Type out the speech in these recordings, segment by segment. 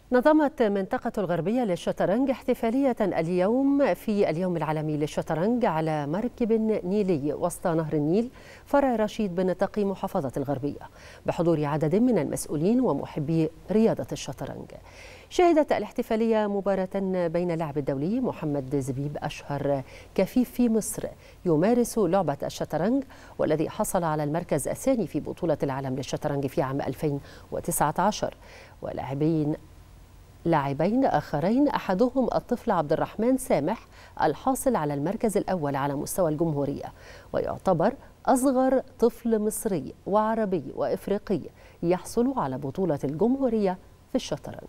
نظمت منطقة الغربية للشطرنج احتفالية اليوم في اليوم العالمي للشطرنج على مركب نيلي وسط نهر النيل فرع رشيد بن تقي محافظة الغربية بحضور عدد من المسؤولين ومحبي رياضة الشطرنج شهدت الاحتفالية مباراة بين اللاعب الدولي محمد زبيب أشهر كفيف في مصر يمارس لعبة الشطرنج والذي حصل على المركز الثاني في بطولة العالم للشطرنج في عام 2019 ولاعبين لاعبين آخرين أحدهم الطفل عبد الرحمن سامح الحاصل على المركز الأول على مستوى الجمهورية ويعتبر أصغر طفل مصري وعربي وإفريقي يحصل على بطولة الجمهورية في الشطرنج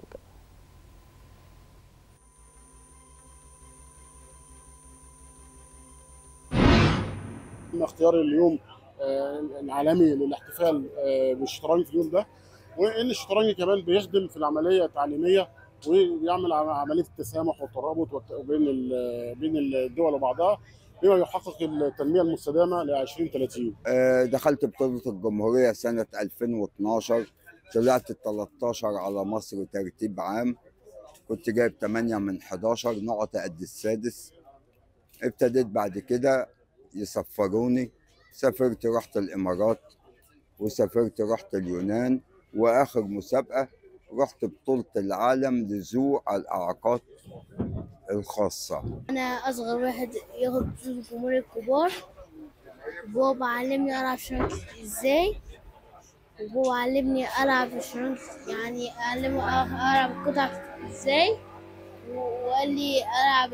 اختيار اليوم العالمي للاحتفال بالشطرنج في اليوم ده وان الشطرنج كمان بيخدم في العمليه التعليميه وبيعمل عمليه التسامح والترابط بين بين الدول وبعضها بما يحقق التنميه المستدامه ل 2030 دخلت بطوله الجمهوريه سنه 2012 طلعت ال 13 على مصر ترتيب عام كنت جايب 8 من 11 نقط قد السادس ابتديت بعد كده يسفروني سافرت رحت الامارات وسافرت رحت اليونان واخر مسابقه رحت بطولة العالم لذو الإعاقات الخاصة أنا أصغر واحد ياخد بطولة الجمهورية الكبار وبابا علمني ألعب شطرنج إزاي وهو علمني ألعب الشطرنج يعني علمني ألعب القطع إزاي وقال لي ألعب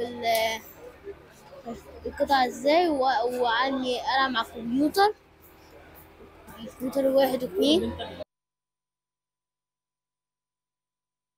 القطع إزاي وعلمني ألعب مع الكمبيوتر الكمبيوتر واحد واثنين